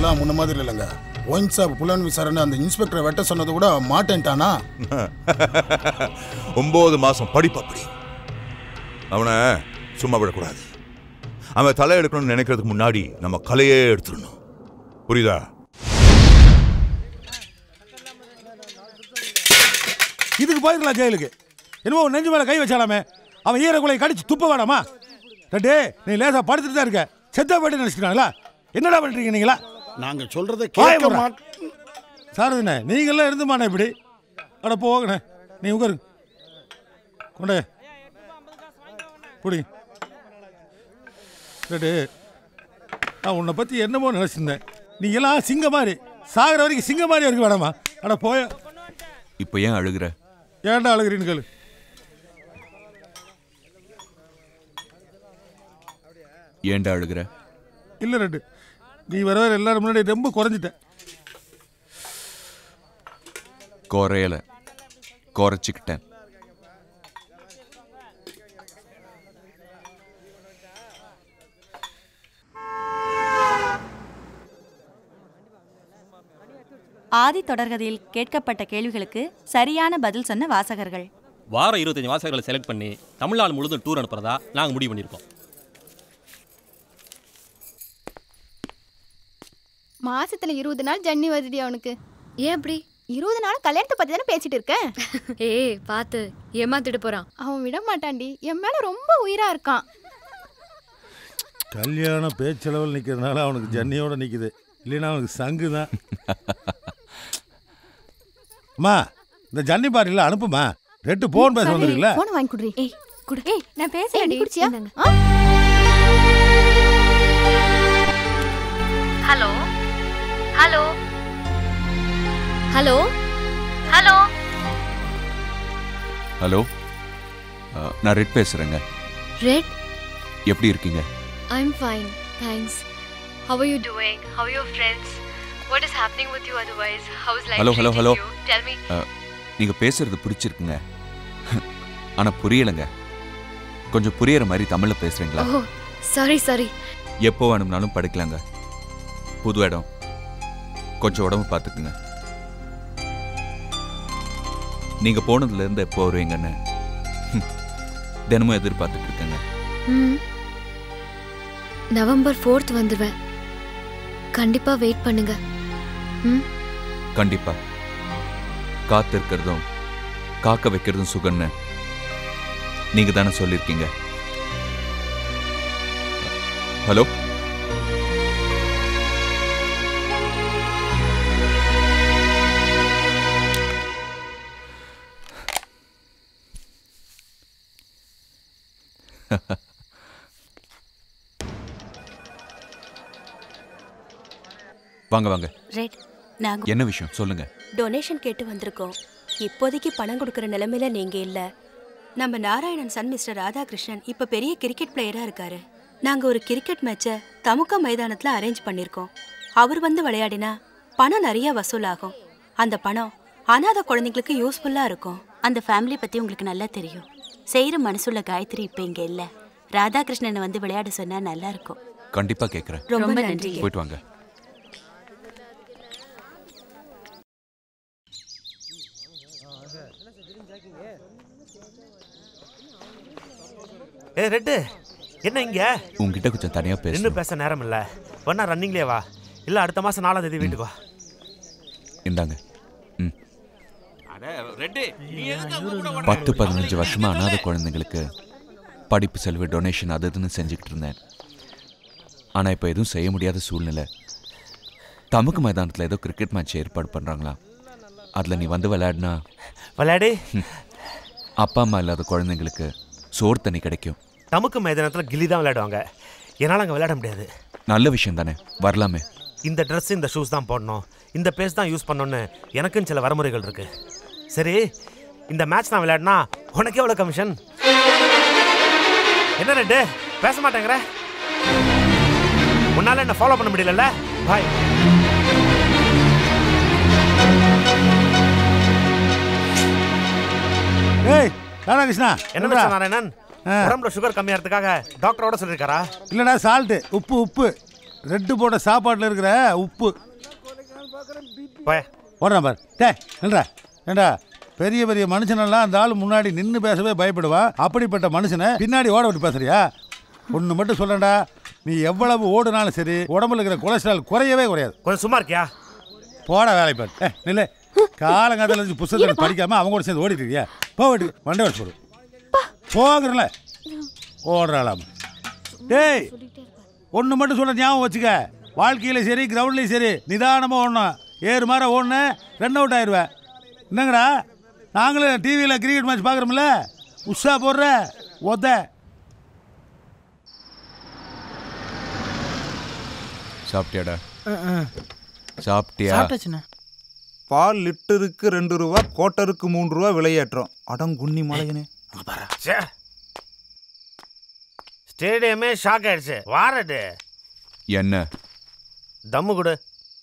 இப்போல்லாம் முன்ன மாதிரி இல்லைங்க ஒயின் ஷாப் புலன் விசாரணை அந்த இன்ஸ்பெக்டரை வெட்ட சொன்னது கூட மாட்டேன்ட்டானா ஒன்பது மாசம் படிப்பு அப்படி அவனை சும்மா விடக்கூடாது அவன் தலை எடுக்கணும்னு நினைக்கிறதுக்கு முன்னாடி நம்ம கலையே எடுத்துடணும் புரியுதா இதுக்கு போயிருக்கலாம் ஜெயிலுக்கு என்னமோ உன் நெஞ்சு மேல கை வச்சாலாமே அவன் ஈரக்குலையை கடிச்சு துப்ப வேணாமா ரெட்டே நீ லேசா படுத்துட்டு தான் இருக்க செத்தா போயிட்டு நினைச்சிருக்காங்களா என்னடா பண்றீங்க நீங்களா நாங்க சொல்றதை வாயை கேட்க மூடுறா. மாட் சாரதுண்ணே நீங்களாம் இருந்துமாண்ணே இப்படி அட போகண்ணே நீ உட்காரு கொண்டே பிடிங்க ரெட்டு நான் உன்னை பற்றி என்னமோ நினச்சிருந்தேன் நீ எல்லாம் சிங்க மாதிரி சாகிற வரைக்கும் சிங்க மாதிரி இருக்க வேணாமா அட போய இப்போ ஏன் அழுகுற ஏன்டா அழுகிறீன்னு கேளு ஏன்டா அழுகுற இல்லை ரெட்டு நீ வர வர எல்லாரும் முன்னாடி ரொம்ப குறைஞ்சிட்ட குறையல குறைச்சிக்கிட்டேன் ஆதி தொடர்கதையில் கேட்கப்பட்ட கேள்விகளுக்கு சரியான பதில் சொன்ன வாசகர்கள் வாரம் இருபத்தஞ்சு வாசகர்களை செலக்ட் பண்ணி தமிழ்நாடு முழுவதும் டூர் அனுப்புறதா நாங்கள் முடிவு பண்ணியிருக்கோம் மாசத்துல இருபது நாள் ஜன்னி வருதுடி அவனுக்கு ஏன் அப்படி இருபது நாள் கல்யாணத்தை பத்தி தானே பேசிட்டு இருக்கேன் ஏய் பார்த்து ஏமாத்திட்டு போறான் அவன் விட மாட்டான்டி என் மேல ரொம்ப உயிரா இருக்கான் கல்யாணம் பேச்சளவில் நிற்கிறதுனால அவனுக்கு ஜன்னியோட நிற்குது இல்லைன்னா அவனுக்கு சங்கு தான் அம்மா இந்த ஜன்னி பாட்டில அனுப்புமா ரெட்டு போன் பேச வந்துருக்குல்ல போன வாங்கி குடுறி ஏய் குடு ஏய் நான் ஏய், நீ பேசுறேன் குடிச்சியா இந்தாங்க. ஆ? Hello hello hello hello hello அஹ், நான் ரெட் பேசுகிறேங்க ரெட் எப்படி இருக்கீங்க I am fine thanks how are you doing how your friends what is happening with you otherwise how is life Hello, hello, hello. Tell me நீங்கள் பேசுறது பிடிச்சிருக்குங்க ஆனால் புரியலைங்க கொஞ்சம் புரியற மாதிரி தமிழில் பேசுகிறீங்களா ஓ சாரி சாரி எப்போ வேணும்னாலும் படிக்கலாங்க புது இடம் கொஞ்சம் உடம்பு பார்த்துக்குங்க நீங்கள் போனதுலேருந்து எப்போ வருவீங்கன்னு ஹம், தினமும் எதிர்பார்த்துட்டு இருக்கேங்க ம் நவம்பர் ஃபோர்த் வந்துடுவேன் கண்டிப்பா வெயிட் பண்ணுங்க ம் கண்டிப்பா காத்திருக்கிறதும் காக்க வைக்கிறதும் சுகன்னு நீங்க தானே சொல்லியிருக்கீங்க ஹலோ வாங்க வாங்க ரெட் நாங்க என்ன விஷயம் சொல்லுங்க டொனேஷன் கேட்டு வந்திருக்கோம் இப்போதைக்கு பணம் கொடுக்குற நிலைமையில நீங்க இல்ல நம்ம நாராயணன் சன் மிஸ்டர் ராதாகிருஷ்ணன் இப்ப பெரிய கிரிக்கெட் பிளேயரா இருக்காரு நாங்க ஒரு கிரிக்கெட் மேட்சை தமுக்க மைதானத்துல அரேஞ்ச் பண்ணிருக்கோம் அவர் வந்து விளையாடினா பணம் நிறைய வசூலாகும் அந்த பணம் அனாதை குழந்தைங்களுக்கு யூஸ்ஃபுல்லா இருக்கும் அந்த ஃபேமிலி பத்தி உங்களுக்கு நல்லா தெரியும் செய்யற மனசுள்ள காயத்ரி இப்ப இங்க இல்ல ராதாகிருஷ்ணனை வந்து விளையாட சொன்னா நல்லா இருக்கும் கண்டிப்பா கேட்குறேன் ரொம்ப நன்றி போயிட்டு வாங்க ஏ ரெட்டு என்ன இங்க உங்ககிட்ட கொஞ்சம் தனியா நின்று பேசணும் பேச நேரம் இல்ல வேணா ரன்னிங்லேயே வா இல்ல அடுத்த மாசம் நாலாம் தேதி வீட்டுக்கு வா இந்தாங்க ம் ரெட்டு பத்து பதினஞ்சு வருஷமா அனாதை குழந்தைங்களுக்கு படிப்பு செலவு டொனேஷன் அது இதுன்னு செஞ்சுக்கிட்டு இருந்தேன் ஆனால் இப்போ எதுவும் செய்ய முடியாத சூழ்நிலை தமுக்கு மைதானத்தில் ஏதோ கிரிக்கெட் மேட்ச் ஏற்பாடு பண்ணுறாங்களா அதில் நீ வந்து விளையாடினா விளையாடி அப்பா அம்மா இல்லாத குழந்தைங்களுக்கு சோறு தண்ணி கிடைக்கும் தமுக்கு மைதானத்தில் கில்லி தான் விளையாடுவாங்க என்னால் அங்கே விளையாட முடியாது நல்ல விஷயம் தானே வரலாமே இந்த ட்ரெஸ் இந்த ஷூஸ் தான் போடணும் இந்த பேஸ் தான் யூஸ் பண்ணணும்னு எனக்குன்னு சில வரமுறைகள் இருக்கு சரி இந்த மேட்ச் நான் விளையாடினா உனக்கு எவ்வளோ கமிஷன் என்ன ரெட்டு பேச மாட்டேங்கிற உன்னால என்ன ஃபாலோ பண்ண முடியலல்ல பாய் ஏய் ராதாகிருஷ்ணா என்ன என்னடா? நாராயணன் ஆ. உடம்புல சுகர் கம்மியாகிறதுக்காக டாக்டரோட சொல்லியிருக்காரா இல்லைடா சால்ட்டு உப்பு உப்பு ரெட்டு போட்ட சாப்பாட்டில் இருக்கிற உப்பு போய் ஓடுறான் பார் டே நின்றா ஏண்டா பெரிய பெரிய மனுஷனெல்லாம் அந்த ஆள் முன்னாடி நின்று பேசவே பயப்படுவான் அப்படிப்பட்ட மனுஷனை பின்னாடி ஓட விட்டு பேசுறியா ஒன்று மட்டும் சொல்றேன்டா நீ எவ்வளவு ஓடுனாலும் சரி உடம்புல இருக்கிற கொலஸ்ட்ரால் குறையவே குறையாது கொஞ்சம் சும்மா இருக்கியா போட வேலை பாரு ஏ நில்லு காலங்காலத்தில் இருந்து புத்தகத்தை படிக்காம அவங்க கூட சேர்ந்து ஓடிட்டு இருக்கியா போ வீட்டு வண்டி வச்சு போடு போகிறல ஓடுறாளாம் டேய் ஒன்று மட்டும் சொல்ல ஞாபகம் வச்சுக்க வாழ்க்கையில் சரி கிரவுண்ட்லேயும் சரி நிதானமாக ஓடணும் ஏறு மாற ஓடுனேன் ரன் அவுட் ஆயிடுவேன் என்னங்கடா நாங்களும் டிவியில் கிரிக்கெட் மேட்ச் பார்க்குறோம்ல உஷா போடுற ஒத சாப்பிட்டியாடா சாப்பிட்டியா சாப்பிட்டாச்சுண்ணே பால் லிட்டருக்கு ரெண்டு ரூபா கோட்டருக்கு மூணு ரூபா விலையேற்றம் அடங்குன்னி மலையனே ச்சே. ஸ்டேடியமே ஷாக் ஆயிடுச்சு வாரட்டு என்ன தம்மு கொடு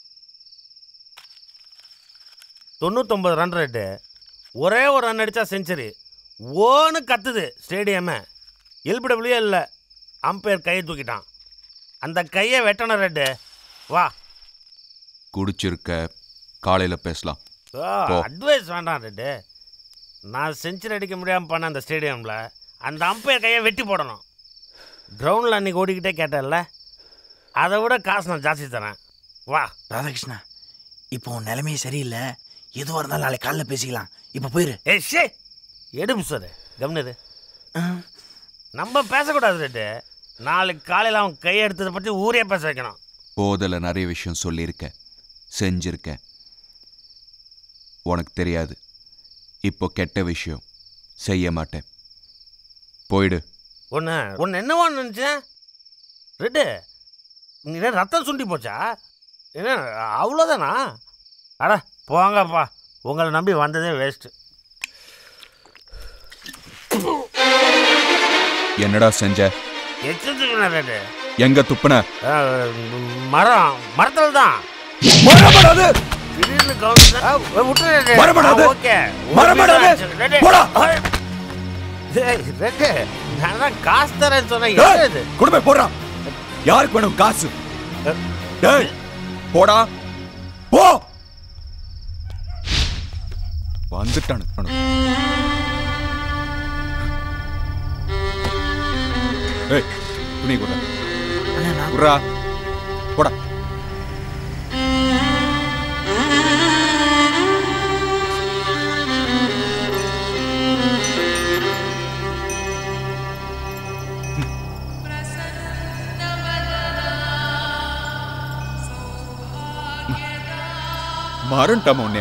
தொண்ணூத்தொம்பது ரன் ரேட்டு ஒரே ஒரு ரன் அடிச்சா செஞ்சுரி ஓன்னு கத்துது ஸ்டேடியமே எல்பிடபிள்யூ இல்லை அம்பையர் கையை தூக்கிட்டான் அந்த கையை வெட்டணும் ரெட்டு வா குடிச்சிருக்க காலையில் பேசலாம் போ. அட்வைஸ் வேண்டாம் ரெட்டு நான் செஞ்சுரி அடிக்க முடியாமல் பண்ண அந்த ஸ்டேடியமில் அந்த அம்பையர் கையை வெட்டி போடணும் கிரவுண்டில் அன்றைக்கி ஓடிக்கிட்டே கேட்டேன்ல அதை விட காசு நான் ஜாஸ்தி தரேன் வா ராதாகிருஷ்ணா இப்போ உன் நிலைமையே சரியில்லை எதுவாக இருந்தாலும் நாளைக்கு காலைல பேசிக்கலாம் இப்போ போயிரு ஏய் ஷே எடுப்பு சார் கவனிது நம்ம பேசக்கூடாது ரெட்டு நாளைக்கு காலையில் அவன் கையெடுத்ததை பற்றி ஊரே பேச வைக்கணும் போதில் நிறைய விஷயம் சொல்லியிருக்கேன் செஞ்சிருக்கேன் உனக்கு தெரியாது இப்போ கெட்ட விஷயம் செய்ய மாட்டேன் போயிடு ஒன்று ஒன்று என்னவான்னு நினச்சேன் ரெட்டு நீ என்ன ரத்தம் சுண்டி போச்சா என்ன அவ்வளோதானா அட போங்கப்பா உங்களை நம்பி வந்ததே வேஸ்ட்டு என்னடா செஞ்ச எச்சுக்கணும் ரெட்டு எங்க துப்புன மரம் மரத்தில் தான் மரப்படாது திடீர்னு கவனிச்சா- ஆ, விட்டுரு ரெட்டு. மரப்படாது. ஆ, ஓகே மரப்படாது. ரெட்டு. போடா. டேய், ரெட்டு, நான் தான் காசு தரேன்னு சொன்னேன் டேய், என்ன இது? குடும்ப போடுறான் யாருக்கு வேணும் காசு டேய் போடா போ வந்துட்டானு ஏய் துணி கூட குர்ரா போடா மாறன்ட்டாமா உன்னைய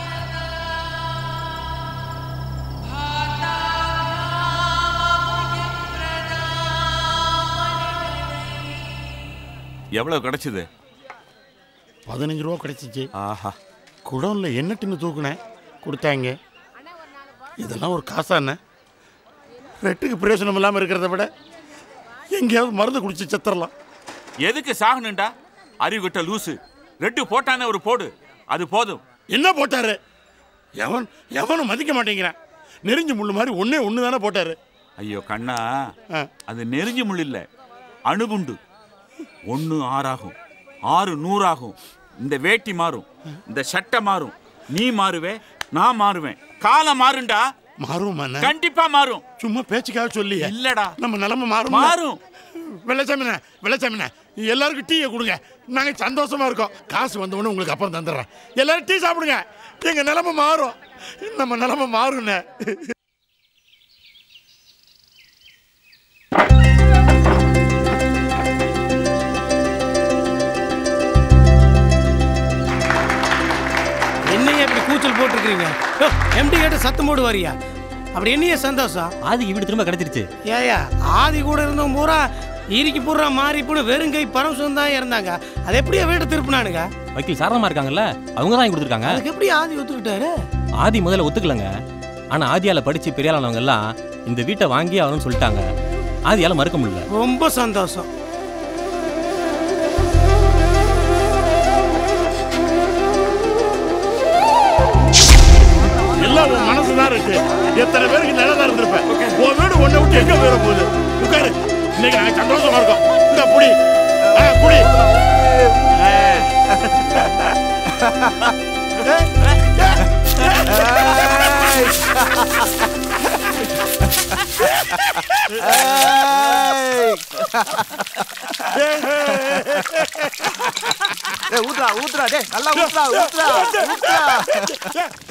எவ்வளவு கிடைச்சது பதினஞ்சு ரூபா கிடைச்சிச்சு ஆஹா குடோனில் என்ன டின்னு தூக்குனேன் கொடுத்தாங்க இதெல்லாம் ஒரு காசா என்ன ரெட்டுக்கு பிரயோஜனம் இல்லாமல் இருக்கிறத விட எங்கேயாவது மருந்து குடிச்சு செத்துறலாம் எதுக்கு சாகணுண்டா அறிவுகிட்ட லூசு ரெட்டு போட்டானே ஒரு போடு அது போதும் என்ன போட்டாரு எவன் எவனும் மதிக்க மாட்டேங்கிறான் நெறிஞ்சு முள்ளு மாதிரி ஒண்ணே ஒன்று தானே போட்டாரு ஐயோ கண்ணா அது நெருஞ்சி முள் இல்ல அணுகுண்டு ஒன்று ஆறாகும் ஆறு நூறாகும் இந்த வேட்டி மாறும் இந்த சட்டை மாறும் நீ மாறுவே நான் மாறுவேன் காலம் மாறுண்டா மாறும் கண்டிப்பா மாறும் சும்மா பேச்சுக்காக சொல்லி இல்லடா நம்ம நிலைமை மாறும் மாறும் வெள்ளச்சாமிண்ணே வெள்ளச்சாமிண்ணே எல்லாருக்கும் டீயை கொடுங்க நாங்க சந்தோஷமா இருக்கோம் காசு வந்தவொடனே உங்களுக்கு அப்புறம் தந்துடுறேன் எல்லாரும் டீ சாப்பிடுங்க எங்க நிலைமை மாறும் நம்ம நிலைமை மாறும்ண்ணே என்னைய இப்படி கூச்சல் போட்டிருக்கீங்க எம்டி கேட்டு சத்தம் போடு வரியா அப்படி என்னைய சந்தோஷம் ஆதிக்கு வீடு திரும்ப கிடைச்சிருச்சு ஏயா ஆதி கூட இருந்தவன் பூரா ஈரிக்கு பூரா மாறி போன வெறுங்கை பரமசுவம் தான் இருந்தாங்க அதை எப்படியா வீட்டை திருப்பினானுங்க வக்கீல் சாரதமா இருக்காங்கல்ல அவங்க தான் கொடுத்துருக்காங்க அதுக்கு எப்படி ஆதி ஒத்துக்கிட்டாரு ஆதி முதல்ல ஒத்துக்கலங்க ஆனா ஆதியால படிச்சு பெரிய ஆளானவங்க எல்லாம் இந்த வீட்டை வாங்கி ஆகணும்னு சொல்லிட்டாங்க ஆதியால மறுக்க முடியல ரொம்ப சந்தோஷம் எல்லாம் உன் மனசு தான் இருக்கு எத்தனை பேருக்கு நல்லதா இருந்திருப்பேன் உன் வீடு ஒன்றை விட்டு எங்க போயிட போகுது உட்காரு இன்னைக்கு நாங்க சந்தோஷமா இருக்கோம் இந்த புடி குடி ஊத்துறா ஊத்துறா டேய் நல்லா ஊத்துறா ஊத்துறா ஊத்துறா